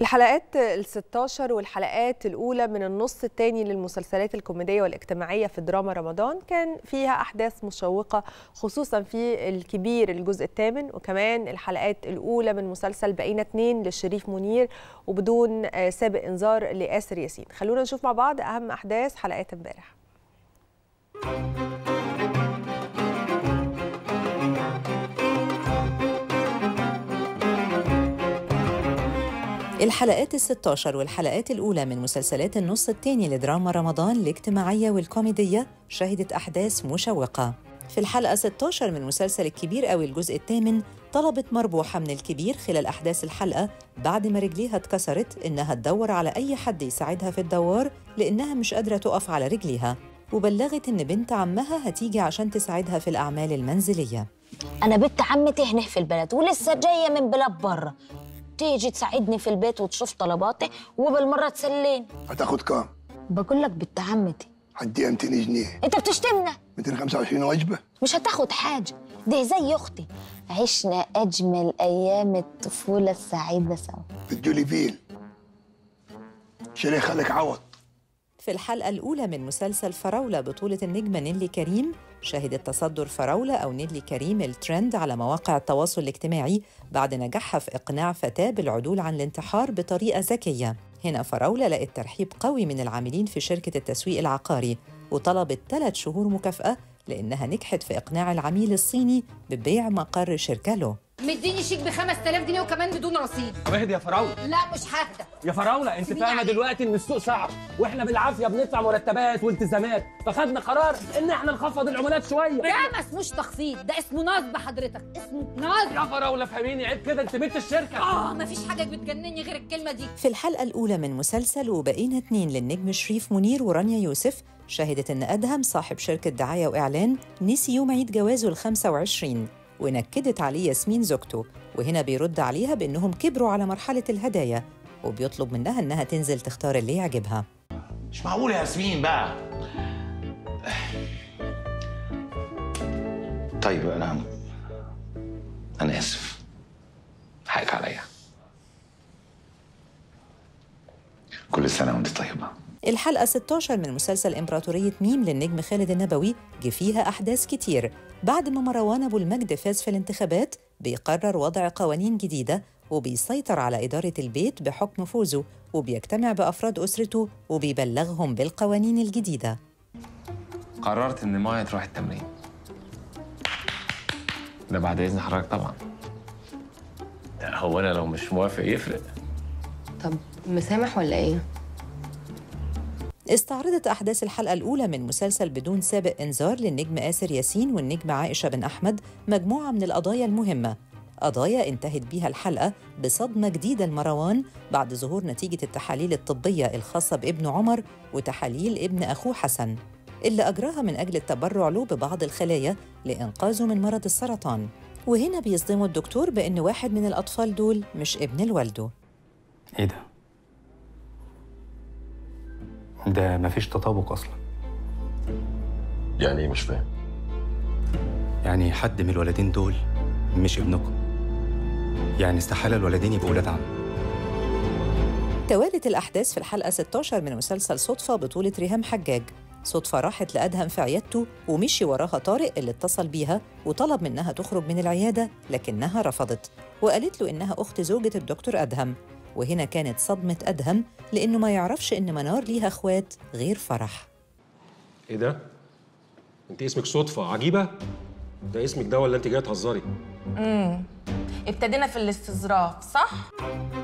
الحلقات ال 16 والحلقات الأولى من النص الثاني للمسلسلات الكوميدية والاجتماعية في دراما رمضان كان فيها أحداث مشوقة خصوصا في الكبير الجزء الثامن وكمان الحلقات الأولى من مسلسل بقينا اتنين للشريف منير وبدون آه، سابق إنذار لآسر ياسين خلونا نشوف مع بعض أهم أحداث حلقات امبارح الحلقات الستاشر والحلقات الأولى من مسلسلات النص الثاني لدراما رمضان الاجتماعية والكوميدية شهدت أحداث مشوقة في الحلقة 16 من مسلسل الكبير أو الجزء الثامن طلبت مربوحة من الكبير خلال أحداث الحلقة بعد ما رجليها اتكسرت إنها تدور على أي حد يساعدها في الدوار لإنها مش قادرة تقف على رجليها وبلغت إن بنت عمها هتيجي عشان تساعدها في الأعمال المنزلية انا بنت عمتي هنا في البلد ولسه جايه من بلاد بره تيجي تساعدني في البيت وتشوف طلباتي وبالمره تسليني هتاخد كام؟ بقول لك بنت عمتي هديها 200 جنيه انت بتشتمنا 225 وجبه مش هتاخد حاجه دي زي اختي عشنا اجمل ايام الطفوله السعيده سوا بتجولي فيل شري خلك عوض في الحلقة الأولى من مسلسل فراولة بطولة النجمة نيلي كريم شهدت تصدر فراولة أو نيلي كريم الترند على مواقع التواصل الاجتماعي بعد نجاحها في إقناع فتاة بالعدول عن الانتحار بطريقة ذكية هنا فراولة لقت ترحيب قوي من العاملين في شركة التسويق العقاري وطلبت ثلاث شهور مكافأة لأنها نجحت في إقناع العميل الصيني ببيع مقر شركة له مديني شيك ب 5000 جنيه وكمان بدون رصيد طب اهدي يا فراوله لا مش ههدى يا فراوله انت فاهمه دلوقتي ان السوق صعب واحنا بالعافيه بندفع مرتبات والتزامات فخدنا قرار ان احنا نخفض العمولات شويه ده ما اسموش تخفيض ده اسمه نصب حضرتك اسمه نصب يا فراوله فهميني عيب كده انت بنت الشركه اه مفيش حاجه بتجنني غير الكلمه دي في الحلقة الأولى من مسلسل وبقينا اتنين للنجم شريف منير ورانيا يوسف شهدت إن أدهم صاحب شركة دعاية وإعلان نسي يوم عيد جوازه ال 25 ونكدت عليه ياسمين زوجته وهنا بيرد عليها بإنهم كبروا على مرحلة الهدايا وبيطلب منها إنها تنزل تختار اللي يعجبها مش معقول يا ياسمين بقى طيب انا انا اسف حقك عليا كل سنه وانت طيبه الحلقة 16 من مسلسل إمبراطورية ميم للنجم خالد النبوي جه فيها أحداث كتير بعد ما مروان أبو المجد فاز في الانتخابات بيقرر وضع قوانين جديدة وبيسيطر على إدارة البيت بحكم فوزه وبيجتمع بأفراد أسرته وبيبلغهم بالقوانين الجديدة قررت ان مايا تروح التمرين ده بعد اذن حضرتك طبعا لا، هو انا لو مش موافق يفرق طب مسامح ولا ايه؟ استعرضت أحداث الحلقة الأولى من مسلسل بدون سابق إنذار للنجم آسر ياسين والنجم عائشة بن أحمد مجموعة من القضايا المهمة قضايا انتهت بيها الحلقة بصدمة جديدة لمروان بعد ظهور نتيجة التحاليل الطبية الخاصة بابن عمر وتحاليل ابن أخوه حسن اللي أجراها من أجل التبرع له ببعض الخلايا لإنقاذه من مرض السرطان وهنا بيصدموا الدكتور بأن واحد من الأطفال دول مش ابن لوالده ايه ده؟ ده مفيش تطابق اصلا يعني ايه مش فاهم يعني حد من الولدين دول مش ابنكم يعني استحالة الولدين يبقوا ولاد عم توالت الأحداث في الحلقة 16 من مسلسل صدفة بطولة ريهام حجاج صدفة راحت لأدهم في عيادته ومشي وراها طارق اللي اتصل بيها وطلب منها تخرج من العيادة لكنها رفضت وقالت له إنها أخت زوجة الدكتور أدهم وهنا كانت صدمة أدهم لأنه ما يعرفش إن منار ليها إخوات غير فرح ايه ده؟ انت اسمك صدفة عجيبة؟ ده اسمك ده ولا انت جاية تهزري؟ ابتدينا في الاستظراف صح؟